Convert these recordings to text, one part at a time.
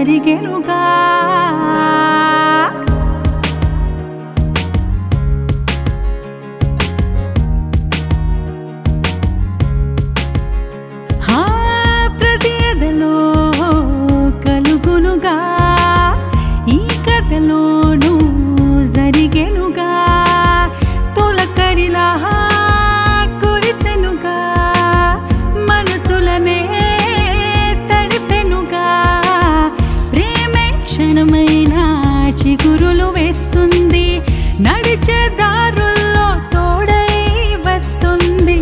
జరిగెనుగా హా, ప్రతి ఎదలో కలుగునుగా ఈ కథలోనూ జరిగెనుగా తొలకరిలా కురిసెనుగా మనసులనే తడిపెనుగా ప్రేమే క్షణమైన చిగురులు వేస్తుంది నడిచే దారుల్లో తోడై వస్తుంది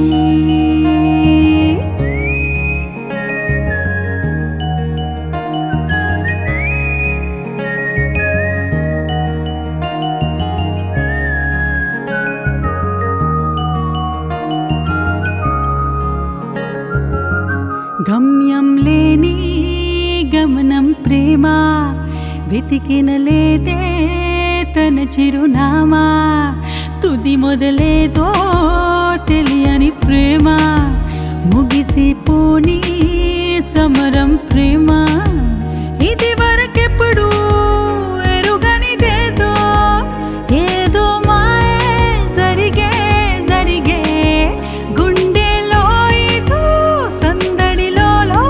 గమ్యం లేని గమనం ప్రేమ వెతికిన లేదే తన చిరునామా తుది మొదలేదో తెలియని ప్రేమ ముగిసిపోని సమరం ప్రేమ ఇది వరకెప్పుడు ఎరుగనిదేదో ఏదో మాయే జరిగే జరిగే గుండెలో ఇదో సందడిలో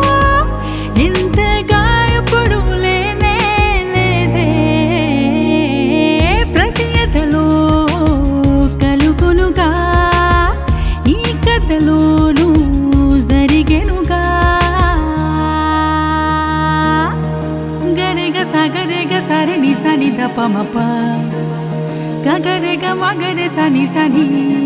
ఇంతగా ఎప్పుడు లేనే లేదే ప్రతి ఎదలో కలుగునుగా ఈ కథలోనూ జరిగెనుగా గరెగ సగరెగ సరణి సని దపమప గగరెగ మగరె సని సని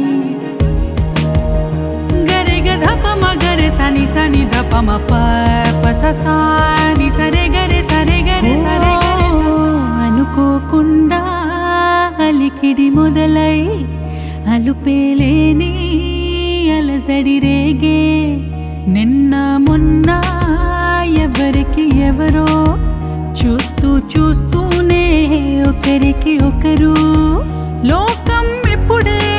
గరెగ ధప మగరె సని సని దపమప పస సాని సరే గరె సరే గరె సరే గరె స స. అనుకోకుండా అలికిడి మొదలై అలుపేలేని అలసడి రేగే నిన్న మొన్న ఎవరికి ఎవరో చూస్తూ చూస్తూనే ఒకరికి ఒకరు లోకం ఇప్పుడే